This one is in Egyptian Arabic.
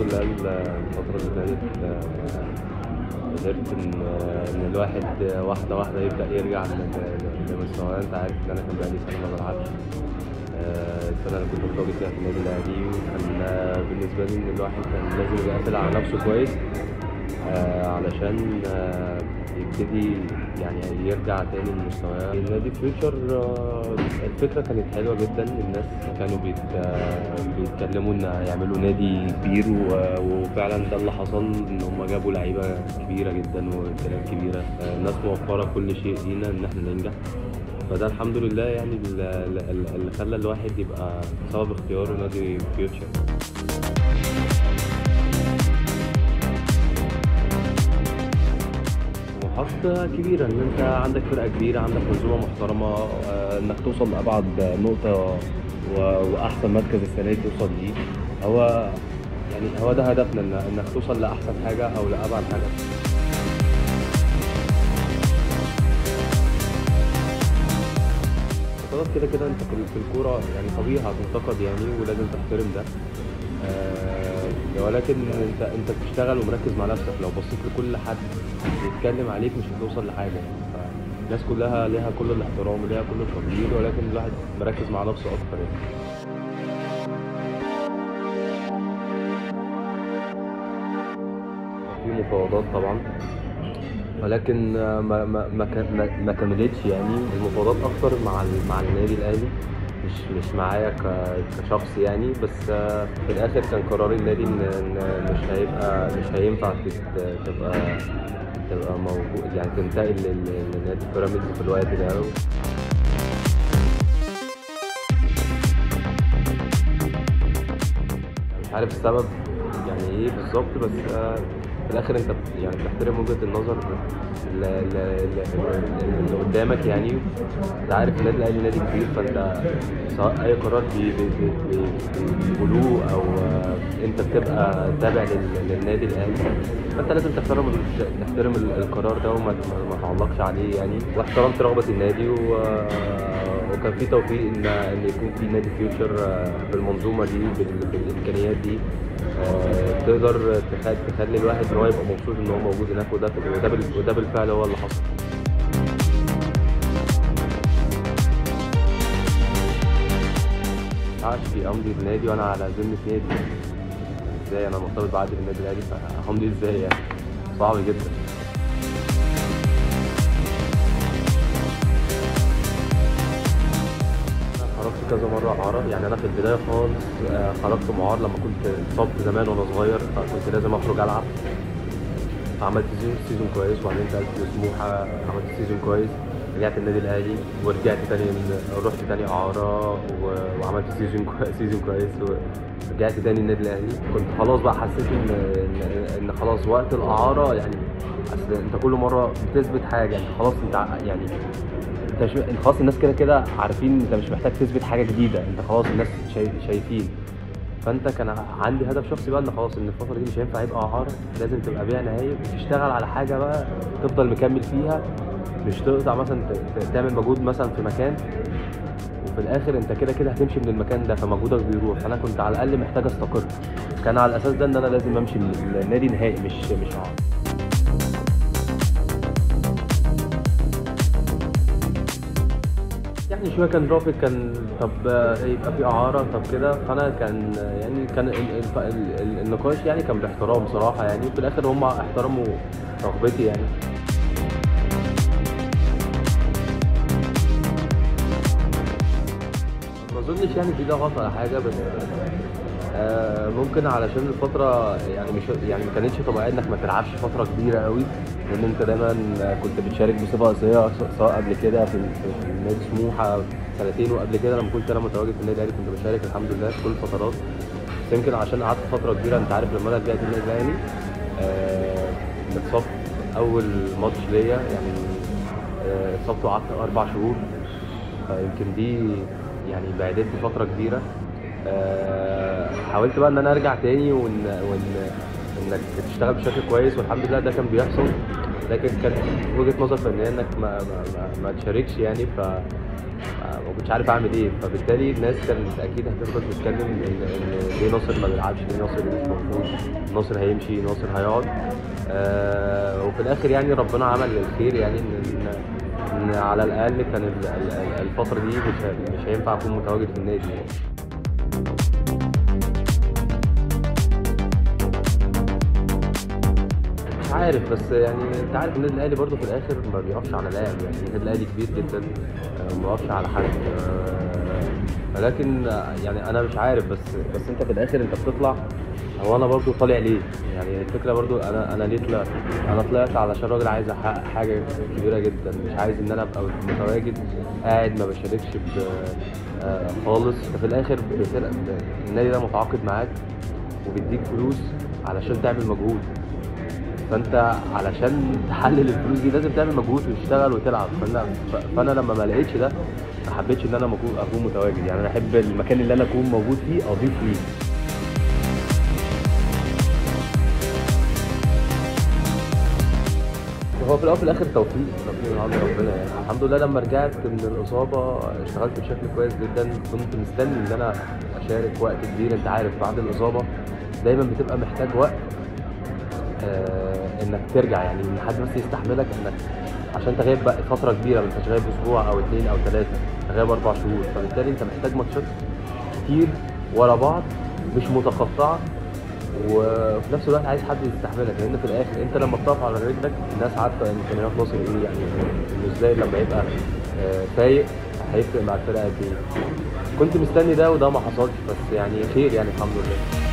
لله الفترة اللي فاتت آه، قدرت إن إن الواحد واحدة واحدة يبدأ يرجع ل- ل- لمستواه أنت عارف إن أنا كان بقالي سنة ما بلعبش آه، السنة اللي كنت متواجد فيها في النادي الأهلي وكان آه، بالنسبة لي إن الواحد كان لازم يقفل على نفسه كويس آه، علشان آه، يبتدي يعني يرجع تاني لمستواه النادي فيوتشر آه، الفكرة كانت حلوة جدا الناس كانوا بيت آه، بيتكلموا ان يعملوا نادي كبير و- وفعلا ده اللي حصل ان هم جابوا لعيبة كبيرة جدا وامكانيات كبيرة آه، الناس موفرة كل شيء لينا ان احنا ننجح فده الحمد لله يعني ال- ال- اللي خلى الواحد يبقى سبب اختياره نادي فيوتشر طموحات كبيرة إن أنت عندك فرقة كبيرة عندك منظومة محترمة آه، إنك توصل لأبعد نقطة و- وأحسن مركز السنة دي توصل ليه هو يعني هو ده هدفنا إن- إنك توصل لأحسن حاجة أو لأبعد حاجة خلاص كده كده انت في في الكوره يعني طبيعي هتنتقد يعني ولازم تحترم ده آه ولكن انت انت بتشتغل ومركز مع نفسك لو بصيت لكل حد بيتكلم عليك مش هتوصل لحاجه يعني الناس كلها ليها كل الاحترام وليها كل التقدير ولكن الواحد مركز مع نفسه اكتر يعني في مفاوضات طبعا ولكن ما ما ما كان- ما, ما كملتش يعني المفاوضات اكتر مع ال- مع النادي الاهلي مش مش معايا ك- كشخص يعني بس آه، في الاخر كان قرار النادي ان إن مش هيبقى مش هينفع تت- تبقى تبقى موجود يعني تنتقل لل- لنادي بيراميدز في الوقت ده مش عارف السبب يعني ايه بالظبط بس آه، في الاخر انت بت- يعني بتحترم وجهه النظر ل- ل- ل- اللي قدامك يعني انت عارف النادي الاهلي نادي كبير فانت سواء اي قرار بي- بي- بي- بي- بيقولوه او آه، انت بتبقى تابع لل- للنادي الاهلي فانت لازم تحترم ال- تحترم ال- القرار ده وما ما- ما تعلقش عليه يعني واحترمت رغبه النادي و وكان في توفيق ان ان يكون في نادي فيوتشر آه، بالمنظومه دي بال- بالامكانيات دي آه، تقدر تخ- تخلي الواحد ان هو يبقى مبسوط ان هو موجود هناك وده وده بال- وده بالفعل هو اللي حصل عاش في امضي النادي وانا على ذمه نادي ازاي انا مرتبط بعقد النادي الاهلي فهمضي ازاي يعني صعب جدا خرجت كذا مرة إعارة يعني أنا في البداية خالص آه، خرجت معار لما كنت اتصبت زمان وأنا صغير فكنت لازم أخرج ألعب عملت سيزون سيزون كويس وبعدين انتقلت لسموحة عملت سيزون كويس رجعت النادي الأهلي ورجعت تاني رحت تاني إعارة و- وعملت سيزون كويس سيزون كويس ورجعت تاني النادي الأهلي كنت خلاص بقى حسيت إن إن, إن خلاص وقت الإعارة يعني أصل أنت كل مرة بتثبت حاجة أنت خلاص أنت ع- يعني انت شو... انت خلاص الناس كده كده عارفين انت مش محتاج تثبت حاجه جديده انت خلاص الناس شايف... شايفين فانت كان عندي هدف شخصي بقى ان خلاص ان الفتره دي مش هينفع يبقى اعاره لازم تبقى بيع نهائي وتشتغل على حاجه بقى تفضل مكمل فيها مش تقطع مثلا ت... ت- تعمل مجهود مثلا في مكان وفي الاخر انت كده كده هتمشي من المكان ده فمجهودك بيروح فانا كنت على الاقل محتاج استقر كان على الاساس ده ان انا لازم امشي من النادي نهائي مش مش اعاره يعني شويه كان رافض كان طب آه، يبقى في اعاره طب كده فانا كان آه، يعني كان ال- ال- ال- ال- النقاش يعني كان باحترام بصراحه يعني وفي الاخر هم احترموا رغبتي يعني ما اظنش يعني في ضغط ولا حاجه بس آه، ممكن علشان الفترة يعني مش يعني ما كانتش طبيعية انك ما تلعبش فترة كبيرة قوي لان انت دايما كنت بتشارك بصفة اساسية سواء قبل كده في في- في نادي سموحة سنتين وقبل كده لما كنت انا متواجد في النادي الاهلي كنت بشارك الحمد لله في كل الفترات بس يمكن عشان قعدت فترة كبيرة انت عارف لما انا رجعت النادي الاهلي آه، اتصبت اول ماتش ليا يعني آه، اتصبت وقعدت اربع شهور فيمكن دي يعني بعدتني فترة كبيرة آه، حاولت بقى ان انا ارجع تاني وان وان انك تشتغل بشكل كويس والحمد لله ده كان بيحصل لكن كانت وجهة نظر فنية انك ما ما ما, ما تشاركش يعني ف ما كنتش عارف اعمل ايه فبالتالي الناس كانت اكيد هتفضل تتكلم ان ان ليه ناصر ما بيلعبش ليه ناصر مش موجود ناصر هيمشي ناصر هيقعد آه وفي الاخر يعني ربنا عمل الخير يعني ان ان, إن على الاقل كان ال- ال- ال- الفتره دي مش ه- مش هينفع اكون متواجد في النادي يعني. مش عارف بس يعني انت عارف النادي الاهلي برضه في الاخر ما بيقفش على لاعب يعني النادي الاهلي كبير جدا آه، ما بيقفش على حد آه، ولكن آه، يعني انا مش عارف بس بس انت في الاخر انت بتطلع هو انا برضه طالع ليه؟ يعني الفكره برضه انا انا ليه طلعت؟ انا طلعت علشان راجل عايز احقق حاجه كبيره جدا مش عايز ان انا ابقى متواجد قاعد ما بشاركش ب- آه، خالص ففي الاخر بتر- النادي ده متعاقد معاك وبيديك فلوس علشان تعمل مجهود فانت علشان تحلل الفلوس دي لازم تعمل مجهود وتشتغل وتلعب فانا ف- فانا لما ما لقيتش ده ما حبيتش ان انا اكون اكون متواجد يعني انا احب المكان اللي انا اكون موجود فيه اضيف ليه هو في الاول وفي الاخر توفيق توفيق من عند ربنا يعني الحمد لله لما رجعت من الاصابه اشتغلت بشكل كويس جدا كنت مستني ان انا اشارك وقت كبير انت عارف بعد الاصابه دايما بتبقى محتاج وقت آه انك ترجع يعني ان حد بس يستحملك انك عشان انت غايب بقى فتره كبيره ما انتش غايب اسبوع او اثنين او ثلاثه انت غايب اربع شهور فبالتالي انت محتاج ماتشات كتير ورا بعض مش متقطعه وفي نفس الوقت عايز حد يستحملك لان في الاخر انت لما بتقف على رجلك الناس عارفه امكانيات ناصر ايه يعني انه ازاي لما يبقى آه، فايق هيفرق مع الفرقه قد ايه كنت مستني ده وده ما حصلش بس يعني خير يعني الحمد لله